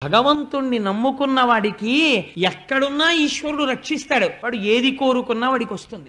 భగవంతుణ్ణి నమ్ముకున్న వాడికి ఎక్కడున్నా ఈశ్వరుడు రక్షిస్తాడు వాడు ఏది కోరుకున్నా వాడికి వస్తుంది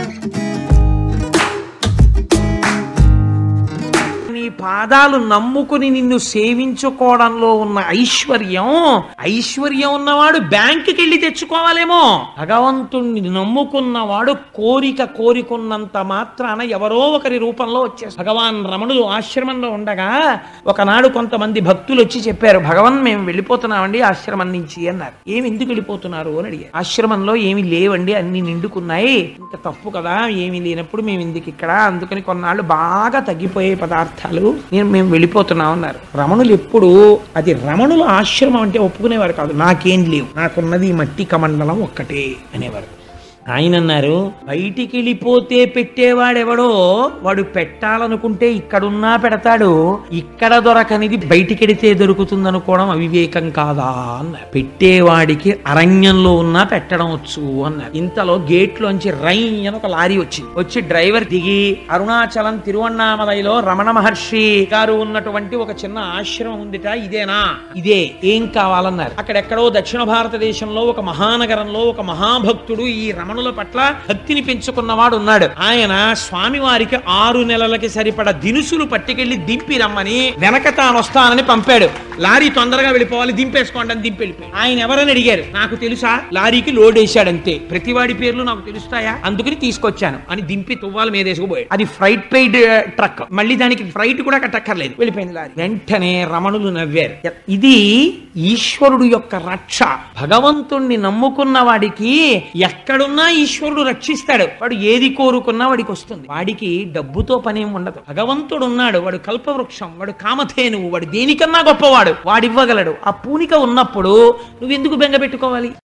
నీ పాదాలు నమ్ముకుని నిన్ను సేవించుకోవడంలో ఉన్న ఐశ్వర్యం ఐశ్వర్యం ఉన్నవాడు బ్యాంకుకి వెళ్ళి తెచ్చుకోవాలేమో భగవంతుణ్ణి నమ్ముకున్నవాడు కోరిక కోరికున్నంత మాత్రాన ఎవరో ఒకరి రూపంలో వచ్చేస్తారు భగవాన్ రమణులు ఆశ్రమంలో ఉండగా ఒకనాడు కొంతమంది భక్తులు వచ్చి చెప్పారు భగవాన్ మేము వెళ్ళిపోతున్నామండి ఆశ్రమం నుంచి అన్నారు ఏమి ఎందుకు వెళ్ళిపోతున్నారు అని అడిగారు ఆశ్రమంలో ఏమి లేవండి అన్ని నిండుకున్నాయి ఇంకా తప్పు కదా ఏమీ లేనప్పుడు మేము ఎందుకు ఇక్కడ అందుకని కొన్నాళ్ళు బాగా తగ్గిపోయే పదార్థాలు నేను మేము వెళ్ళిపోతున్నాం అన్నారు రమణులు ఎప్పుడు అది రమణుల ఆశ్రమం అంటే ఒప్పుకునేవారు కాదు నాకేం లేవు నాకున్నది ఈ మట్టి కమండలం ఒక్కటే అనేవారు ఆయన అన్నారు బయటికి వెళ్ళిపోతే పెట్టేవాడెవడో వాడు పెట్టాలనుకుంటే ఇక్కడున్నా పెడతాడు ఇక్కడ దొరకనిది బయటికి వెడితే దొరుకుతుందనుకోవడం అవివేకం కాదా అన్నారు పెట్టేవాడికి అరణ్యంలో ఉన్నా పెట్టడం వచ్చు అన్నారు ఇంతలో గేట్లోంచి రై అని ఒక లారీ వచ్చింది వచ్చి డ్రైవర్ దిగి అరుణాచలం తిరువన్నామలైలో రమణ మహర్షి గారు ఉన్నటువంటి ఒక చిన్న ఆశ్రమం ఉందిట ఇదేనా ఇదే ఏం కావాలన్నారు అక్కడెక్కడో దక్షిణ భారతదేశంలో ఒక మహానగరంలో ఒక మహాభక్తుడు ఈ రమణుల పట్ల భక్తిని పెంచుకున్నవాడు ఉన్నాడు ఆయన స్వామివారికి ఆరు నెలలకి సరిపడ దినుసులు పట్టుకెళ్లి దింపి రమ్మని వెనక తాను వస్తానని పంపాడు లారీ తొందరగా వెళ్ళిపోవాలి దింపేసుకోండి అని దింపి వెళ్ళిపోయి ఆయన ఎవరని అడిగారు నాకు తెలుసా లారీకి లోడ్ వేశాడంతే ప్రతివాడి పేర్లు నాకు తెలుస్తాయా అందుకని తీసుకొచ్చాను అని దింపి తువ్వాల మీద వేసుకుపోయాడు అది ఫ్రైట్ పెయిడ్ ట్రక్ మళ్ళీ దానికి ఫ్రైట్ కూడా కట్టక్కర్లేదు వెళ్ళిపోయింది లారీ వెంటనే రమణులు నవ్వారు ఇది ఈశ్వరుడు యొక్క రక్ష భగవంతుణ్ణి నమ్ముకున్న వాడికి ఎక్కడున్నా ఈశ్వరుడు రక్షిస్తాడు వాడు ఏది కోరుకున్నా వాడికి వస్తుంది వాడికి డబ్బుతో పనేం ఉండదు భగవంతుడు ఉన్నాడు వాడు కల్పవృక్షం వాడు కామధేనువు వాడు దేనికన్నా గొప్పవాడు వాడివ్వగలడు ఆ పూనిక ఉన్నప్పుడు నువ్వెందుకు బెంగ పెట్టుకోవాలి